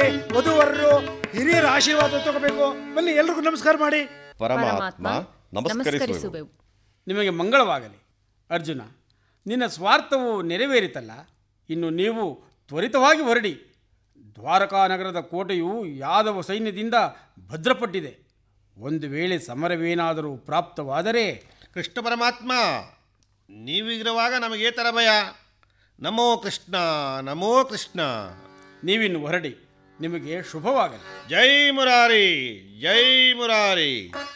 ವಧುವರರು ಹಿರಿಯರ ಆಶೀರ್ವಾದ ತಗೋಬೇಕು ಬನ್ನಿ ಎಲ್ರಿಗೂ ನಮಸ್ಕಾರ ಮಾಡಿ ಪರಮಾತ್ಮ ನಮಸ್ಕರಿಸುವೆವು ನಮಸ್ಕರಿಸುವೆವು ನಿಮಗೆ ಮಂಗಳವಾಗಲಿ ಅರ್ಜುನ ನಿನ್ನ ಸ್ವಾರ್ಥವು ನೆರವೇರಿತಲ್ಲ ಇನ್ನು ನೀವು ತ್ವರಿತವಾಗಿ ಹೊರಡಿ ದ್ವಾರಕಾ ನಗರದ ಕೋಟೆಯು ಯಾದವ ಸೈನ್ಯದಿಂದ ಭದ್ರಪಟ್ಟಿದೆ ಒಂದು ವೇಳೆ ಸಮರವೇನಾದರೂ ಪ್ರಾಪ್ತವಾದರೆ ಕೃಷ್ಣ ಪರಮಾತ್ಮ ನೀವಿರುವಾಗ ನಮಗೆ ತರ ಭಯ ನಮೋ ಕೃಷ್ಣ ನಮೋ ಕೃಷ್ಣ ನೀವಿನ್ನು ಹೊರಡಿ ನಿಮಗೆ ಶುಭವಾಗಲಿ ಜೈ ಮುರಾರಿ ಜೈ ಮುರಾರಿ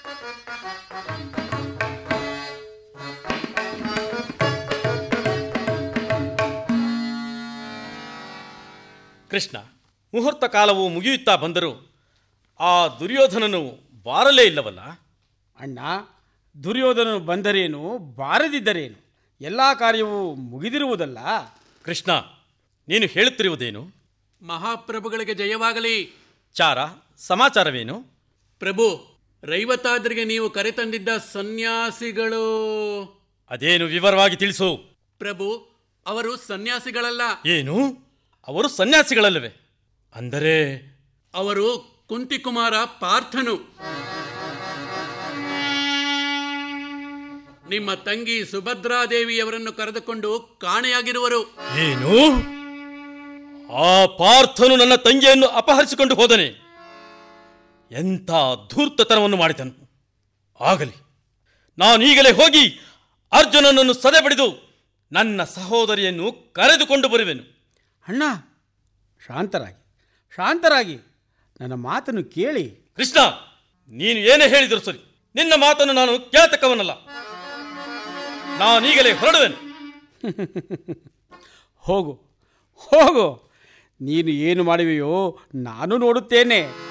ಕೃಷ್ಣ ಮುಹೂರ್ತ ಕಾಲವು ಮುಗಿಯುತ್ತಾ ಬಂದರೂ ಆ ದುರ್ಯೋಧನನು ಬಾರಲೇ ಇಲ್ಲವಲ್ಲ ಅಣ್ಣ ದುರ್ಯೋಧನನು ಬಂದರೇನು ಬಾರದಿದ್ದರೇನು ಎಲ್ಲ ಕಾರ್ಯವೂ ಮುಗಿದಿರುವುದಲ್ಲ ಕೃಷ್ಣ ನೀನು ಹೇಳುತ್ತಿರುವುದೇನು ಮಹಾಪ್ರಭುಗಳಿಗೆ ಜಯವಾಗಲಿ ಚಾರ ಸಮಾಚಾರವೇನು ಪ್ರಭು ರೈವತಾದ್ರಿಗೆ ನೀವು ಕರೆತಂದಿದ್ದ ಸನ್ಯಾಸಿಗಳು ಅದೇನು ವಿವರವಾಗಿ ತಿಳಿಸು ಪ್ರಭು ಅವರು ಸನ್ಯಾಸಿಗಳಲ್ಲ ಏನು ಅವರು ಸನ್ಯಾಸಿಗಳಲ್ಲವೇ ಅಂದರೆ ಅವರು ಕುಂತಿಕುಮಾರ ಪಾರ್ಥನು ನಿಮ್ಮ ತಂಗಿ ಸುಭದ್ರಾದೇವಿಯವರನ್ನು ಕರೆದುಕೊಂಡು ಕಾಣೆಯಾಗಿರುವರು ಏನು ಆ ಪಾರ್ಥನು ನನ್ನ ತಂಗಿಯನ್ನು ಅಪಹರಿಸಿಕೊಂಡು ಹೋದನೆ ಎಂಥ ಧೂರ್ತತನವನ್ನು ಮಾಡಿದನು ಆಗಲಿ ನಾನೀಗಲೇ ಹೋಗಿ ಅರ್ಜುನನನ್ನು ಸದೆ ಬಡಿದು ನನ್ನ ಸಹೋದರಿಯನ್ನು ಕರೆದುಕೊಂಡು ಬರುವೆನು ಅಣ್ಣ ಶಾಂತರಾಗಿ ಶಾಂತರಾಗಿ ನನ್ನ ಮಾತನ್ನು ಕೇಳಿ ಕೃಷ್ಣ ನೀನು ಏನೇ ಹೇಳಿದರು ಸರಿ ನಿನ್ನ ಮಾತನ್ನು ನಾನು ಕೇಳತಕ್ಕವನಲ್ಲ ನಾನೀಗಲೇ ಹೊರಡುವೆನು ಹೋಗು ಹೋಗು ನೀನು ಏನು ಮಾಡುವೆಯೋ ನಾನು ನೋಡುತ್ತೇನೆ